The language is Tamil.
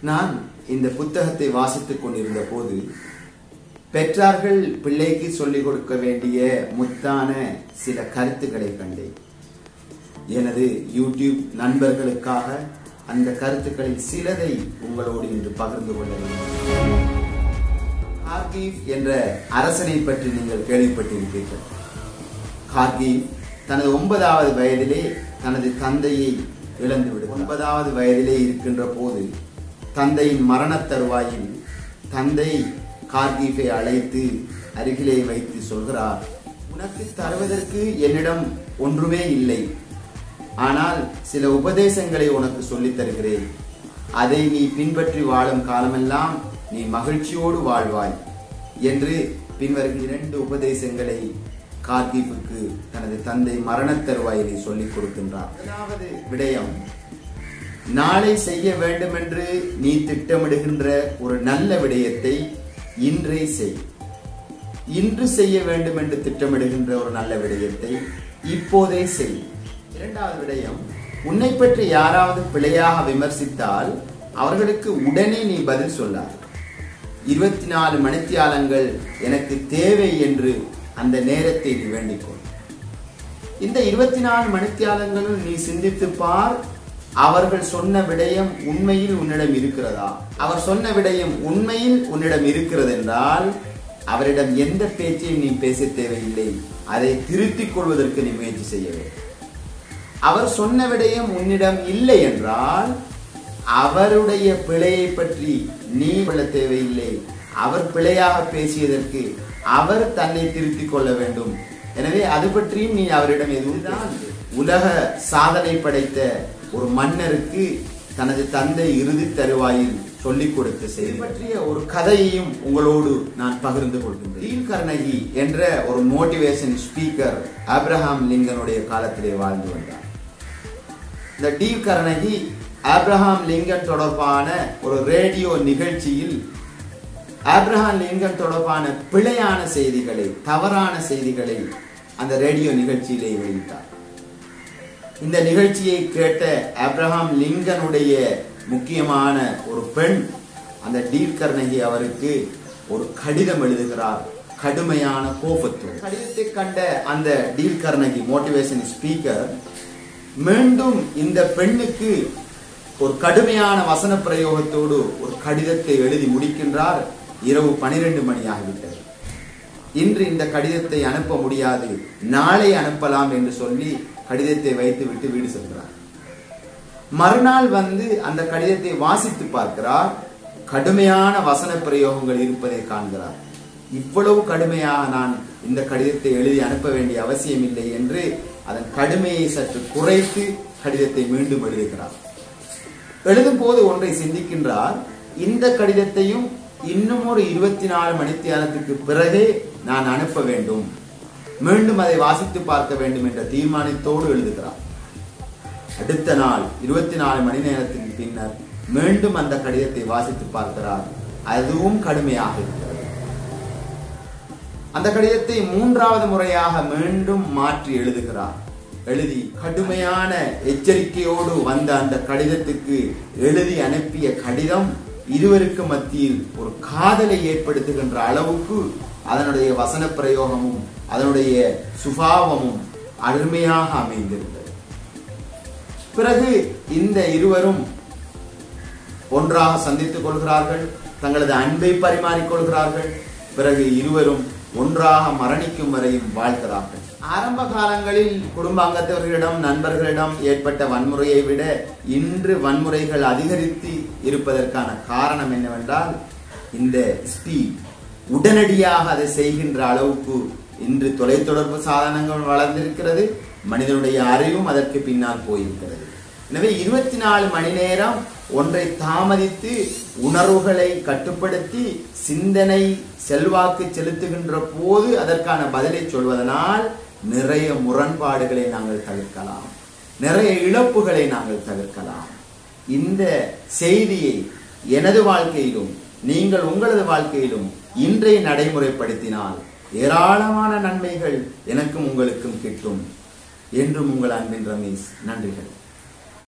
நான் இந்த புத்தகத்தை வாசித்துக் கொண்டிருந்த போது பெற்றார்கள் பிள்ளைக்கு சொல்லிக் கொடுக்க வேண்டிய முத்தான சில கருத்துக்களை கண்டேன் எனது யூடியூப் நண்பர்களுக்காக அந்த கருத்துக்களில் சிலதை உங்களோடு இன்று பகிர்ந்து கொள்ள வேண்டும் கார்கீவ் என்ற அரசனை பற்றி நீங்கள் கேள்விப்பட்டிருப்பீர்கள் கார்கீவ் தனது ஒன்பதாவது வயதிலே தனது தந்தையை இழந்து விடும் ஒன்பதாவது வயதிலே இருக்கின்ற போது தந்தையின் மரணத் தருவாயில் தந்தை கார்கீஃபை அழைத்து அருகிலே வைத்து சொல்கிறார் உனக்கு தருவதற்கு என்னிடம் ஒன்றுமே இல்லை ஆனால் சில உபதேசங்களை உனக்கு சொல்லித் தருகிறேன் அதை நீ பின்பற்றி வாழும் காலமெல்லாம் நீ மகிழ்ச்சியோடு வாழ்வாய் என்று பின்வரும் இரண்டு உபதேசங்களை கார்கீஃபுக்கு தனது தந்தை மரணத் தருவாயிலே சொல்லிக் கொடுக்கின்றார் முதலாவது விடயம் நாளை செய்ய வேண்டும் என்று நீ திட்டமிடுகின்ற ஒரு நல்ல விடயத்தை இன்றே செய் இன்று செய்ய வேண்டும் என்று திட்டமிடுகின்ற ஒரு நல்ல விடயத்தை இப்போதே செய் இரண்டாவது விடயம் உன்னை பற்றி யாராவது பிழையாக விமர்சித்தால் அவர்களுக்கு உடனே நீ பதில் சொல்லார் இருபத்தி நாலு மணித்தியாலங்கள் எனக்கு தேவை என்று அந்த நேரத்தை நீ வேண்டிக்கொள் இந்த இருபத்தி நாலு மணித்தியாலங்களும் நீ சிந்தித்து பார் அவர்கள் சொன்ன விடயம் உண்மையில் உன்னிடம் இருக்கிறதா அவர் சொன்ன விடயம் உண்மையில் உன்னிடம் இருக்கிறது என்றால் அவரிடம் எந்த பேச்சையும் நீ பேச தேவையில்லை அதை திருத்திக் கொள்வதற்கு நீ முயற்சி செய்ய வேண்டும் அவர் சொன்ன விடயம் உன்னிடம் இல்லை என்றால் அவருடைய பிழையை பற்றி நீ கொள்ள தேவையில்லை அவர் பிழையாக பேசியதற்கு அவர் தன்னை திருத்திக் கொள்ள வேண்டும் எனவே அது பற்றியும் நீ அவரிடம் எதுவும்தான் உலக சாதனை படைத்த ஒரு மன்னருக்கு தனது தந்தை இறுதி தருவாயில் சொல்லிக் கொடுத்த செய்தி பற்றிய ஒரு கதையையும் உங்களோடு நான் பகிர்ந்து கொள்கின்றேன் டீல் கர்னகி என்ற ஒரு மோட்டிவேஷன் ஸ்பீக்கர் ஆப்ரஹாம் லிங்கனுடைய காலத்திலே வாழ்ந்து வந்தார் இந்த டீல் கர்னகி ஆப்ரஹாம் லிங்கன் தொடர்பான ஒரு ரேடியோ நிகழ்ச்சியில் ஆப்ரஹாம் லிங்கன் தொடர்பான பிழையான செய்திகளை தவறான செய்திகளை அந்த ரேடியோ நிகழ்ச்சியிலே வெளியிட்டார் இந்த நிகழ்ச்சியை கேட்ட ஆப்ரஹாம் லிங்கனுடைய முக்கியமான ஒரு பெண் அந்த டீல் கர்னகி அவருக்கு ஒரு கடிதம் எழுதுகிறார் கடுமையான கோபத்தோடு கடிதத்தை கண்ட அந்த டீல் கர்னகி மோட்டிவேஷன் ஸ்பீக்கர் மீண்டும் இந்த பெண்ணுக்கு ஒரு கடுமையான வசன பிரயோகத்தோடு ஒரு கடிதத்தை எழுதி முடிக்கின்றார் இரவு பனிரெண்டு மணி ஆகிவிட்டது இன்று இந்த கடிதத்தை அனுப்ப முடியாது நாளை அனுப்பலாம் என்று சொல்லி கடிதத்தை வைத்து விட்டு வீடு செல்கிறார் மறுநாள் வந்து அந்த கடிதத்தை வாசித்து பார்க்கிறார் கடுமையான வசன பிரயோகங்கள் இருப்பதை காண்கிறார் இவ்வளவு கடுமையாக நான் இந்த கடிதத்தை எழுதி அனுப்ப வேண்டிய அவசியம் இல்லை என்று அதன் கடுமையை சற்று குறைத்து கடிதத்தை மீண்டும் எழுதுகிறார் எழுதும் போது ஒன்றை சிந்திக்கின்றார் இந்த கடிதத்தையும் இன்னும் ஒரு இருபத்தி நாலு மணித்தியாலத்துக்கு பிறகே நான் அனுப்ப வேண்டும் மீண்டும் அதை வாசித்து பார்க்க வேண்டும் என்ற தீர்மானத்தோடு எழுதுகிறார் அடுத்த நாள் இருபத்தி நாலு மணி நேரத்தின் பின்னர் மீண்டும் அந்த கடிதத்தை வாசித்து பார்க்கிறார் அதுவும் கடுமையாக இருக்கிறது அந்த கடிதத்தை மூன்றாவது முறையாக மீண்டும் மாற்றி எழுதுகிறார் எழுதி கடுமையான எச்சரிக்கையோடு வந்த அந்த கடிதத்துக்கு எழுதி அனுப்பிய கடிதம் இருவருக்கு மத்தியில் ஒரு காதலை ஏற்படுத்துகின்ற அளவுக்கு அதனுடைய வசன பிரயோகமும் அதனுடைய சுபாவமும் அருமையாக அமைந்திருந்தது பிறகு இந்த இருவரும் ஒன்றாக சந்தித்துக் கொள்கிறார்கள் தங்களது அன்பை பரிமாறிக்கொள்கிறார்கள் பிறகு இருவரும் ஒன்றாக மரணிக்கும் வரையும் வாழ்கிறார்கள் ஆரம்ப காலங்களில் குடும்ப அங்கத்தவர்களிடம் நண்பர்களிடம் ஏற்பட்ட வன்முறையை விட இன்று வன்முறைகள் அதிகரித்து இருப்பதற்கான காரணம் என்னவென்றால் இந்த ஸ்பீட் உடனடியாக அதை செய்கின்ற அளவுக்கு இன்று தொலைத்தொடர்பு சாதனங்கள் வளர்ந்திருக்கிறது மனிதனுடைய அறிவும் அதற்கு பின்னால் போயிருக்கிறது எனவே இருபத்தி நாலு மணி நேரம் ஒன்றை தாமதித்து உணர்வுகளை கட்டுப்படுத்தி சிந்தனை செல்வாக்கு செலுத்துகின்ற போது அதற்கான பதிலை சொல்வதனால் நிறைய முரண்பாடுகளை நாங்கள் தவிர்க்கலாம் நிறைய இழப்புகளை நாங்கள் தவிர்க்கலாம் இந்த செய்தியை எனது வாழ்க்கையிலும் நீங்கள் உங்களது வாழ்க்கையிலும் இன்றைய நடைமுறைப்படுத்தினால் ஏராளமான நன்மைகள் எனக்கும் உங்களுக்கும் கிட்டும் என்றும் உங்கள் அன்பின் ரமேஷ் நன்றிகள்